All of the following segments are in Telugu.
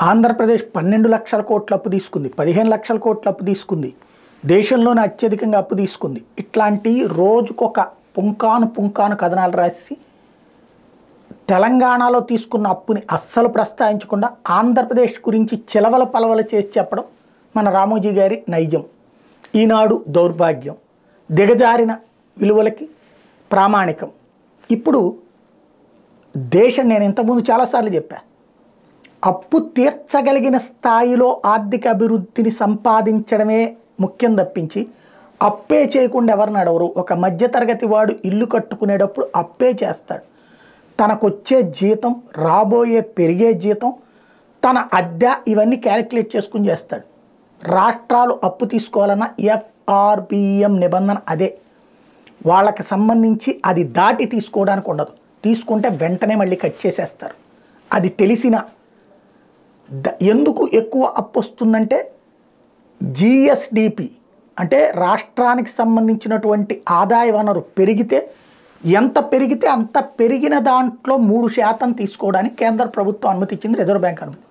ఆంధ్రప్రదేశ్ పన్నెండు లక్షల కోట్ల అప్పు తీసుకుంది పదిహేను లక్షల కోట్ల అప్పు తీసుకుంది దేశంలోనే అత్యధికంగా అప్పు తీసుకుంది ఇట్లాంటి రోజుకొక పుంకాను పుంకాను కథనాలు రాసి తెలంగాణలో తీసుకున్న అప్పుని అస్సలు ప్రస్తావించకుండా ఆంధ్రప్రదేశ్ గురించి చిలవల పలవల చేసి చెప్పడం మన రామోజీ గారి నైజం ఈనాడు దౌర్భాగ్యం దిగజారిన విలువలకి ప్రామాణికం ఇప్పుడు దేశం నేను ఇంతకుముందు చాలాసార్లు చెప్పా అప్పు తీర్చగలిగిన స్థాయిలో ఆర్థిక అభివృద్ధిని సంపాదించడమే ముఖ్యం తప్పించి అప్పే చేయకుండా ఎవరు నడవరు ఒక మధ్యతరగతి వాడు ఇల్లు కట్టుకునేటప్పుడు అప్పే చేస్తాడు తనకొచ్చే జీతం రాబోయే పెరిగే జీతం తన అద్దె ఇవన్నీ క్యాలిక్యులేట్ చేసుకుని చేస్తాడు రాష్ట్రాలు అప్పు తీసుకోవాలన్న ఎఫ్ఆర్బిఎం నిబంధన అదే వాళ్ళకి సంబంధించి అది దాటి తీసుకోవడానికి ఉండదు తీసుకుంటే వెంటనే మళ్ళీ కట్ చేసేస్తారు అది తెలిసిన ద- ఎందుకు ఎక్కువ అప్పు వస్తుందంటే జిఎస్డిపి అంటే రాష్ట్రానికి సంబంధించినటువంటి ఆదాయ వనరు పెరిగితే ఎంత పెరిగితే అంత పెరిగిన దాంట్లో మూడు శాతం తీసుకోవడానికి కేంద్ర ప్రభుత్వం అనుమతి ఇచ్చింది రిజర్వ్ బ్యాంక్ అనుమతి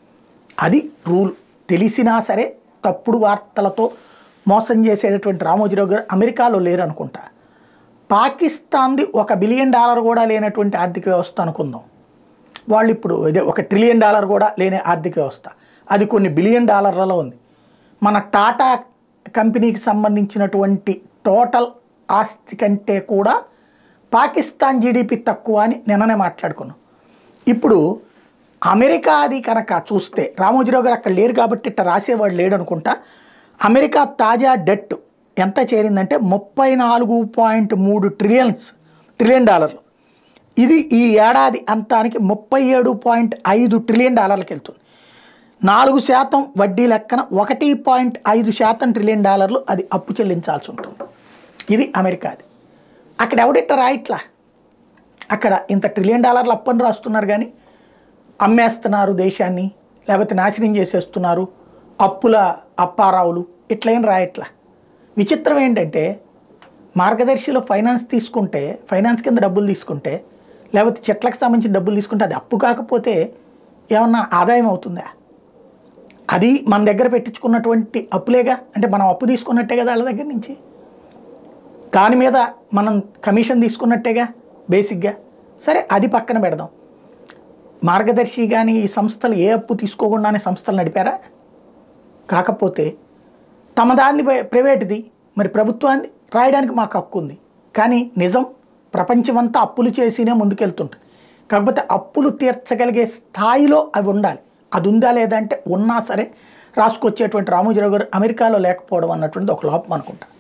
అది రూల్ తెలిసినా సరే తప్పుడు వార్తలతో మోసం చేసేటటువంటి రామోజీరావు గారు అమెరికాలో లేరు అనుకుంటా పాకిస్తాన్ది ఒక బిలియన్ డాలర్ కూడా లేనటువంటి ఆర్థిక వ్యవస్థ అనుకుందాం వాళ్ళు ఇప్పుడు ఇదే ఒక ట్రిలియన్ డాలర్ కూడా లేని ఆర్థిక వ్యవస్థ అది కొన్ని బిలియన్ డాలర్లలో ఉంది మన టాటా కంపెనీకి సంబంధించినటువంటి టోటల్ ఆస్తి కంటే కూడా పాకిస్తాన్ జీడిపి తక్కువ అని నిన్ననే మాట్లాడుకున్నాం ఇప్పుడు అమెరికా అది కనుక చూస్తే రామోజీరావు గారు అక్కడ లేరు కాబట్టి ఇట్ట రాసేవాడు లేడు అనుకుంటా అమెరికా తాజా డెట్ ఎంత చేరిందంటే ముప్పై నాలుగు పాయింట్ మూడు ట్రిలియన్స్ ట్రిలియన్ డాలర్లు ఇది ఈ ఏడాది అంతానికి ముప్పై ఏడు పాయింట్ ఐదు ట్రిలియన్ డాలర్లకు వెళ్తుంది నాలుగు శాతం వడ్డీ లెక్కన ఒకటి పాయింట్ ఐదు శాతం ట్రిలియన్ డాలర్లు అది అప్పు చెల్లించాల్సి ఉంటుంది ఇది అమెరికాది అక్కడ ఎవడిట్ట రాయిట్లా అక్కడ ఇంత ట్రిలియన్ డాలర్లు అప్పని రాస్తున్నారు కానీ అమ్మేస్తున్నారు దేశాన్ని లేకపోతే నాశనం చేసేస్తున్నారు అప్పుల అప్పారావులు ఇట్లేం రాయట్లా విచిత్రం ఏంటంటే మార్గదర్శిలో ఫైనాన్స్ తీసుకుంటే ఫైనాన్స్ కింద డబ్బులు తీసుకుంటే లేకపోతే చెట్లకు సంబంధించిన డబ్బులు తీసుకుంటే అది అప్పు కాకపోతే ఏమన్నా ఆదాయం అవుతుందా అది మన దగ్గర పెట్టించుకున్నటువంటి అప్పులేగా అంటే మనం అప్పు తీసుకున్నట్టే కదా వాళ్ళ దగ్గర నుంచి దాని మీద మనం కమిషన్ తీసుకున్నట్టేగా బేసిక్గా సరే అది పక్కన పెడదాం మార్గదర్శి కానీ ఈ సంస్థలు ఏ అప్పు తీసుకోకుండానే సంస్థలు నడిపారా కాకపోతే తమ దాన్ని ప్ర- ప్రైవేటుది మరి ప్రభుత్వాన్ని రాయడానికి మాకు హక్కు ఉంది కానీ నిజం ప్రపంచమంతా అప్పులు చేసినే ముందుకెళ్తుంటుంది కాకపోతే అప్పులు తీర్చగలిగే స్థాయిలో అవి ఉండాలి అది ఉందా లేదా అంటే ఉన్నా సరే రాసుకొచ్చేటువంటి రామోజీరావు గారు అమెరికాలో లేకపోవడం అన్నటువంటిది ఒక లోపం అనుకుంటా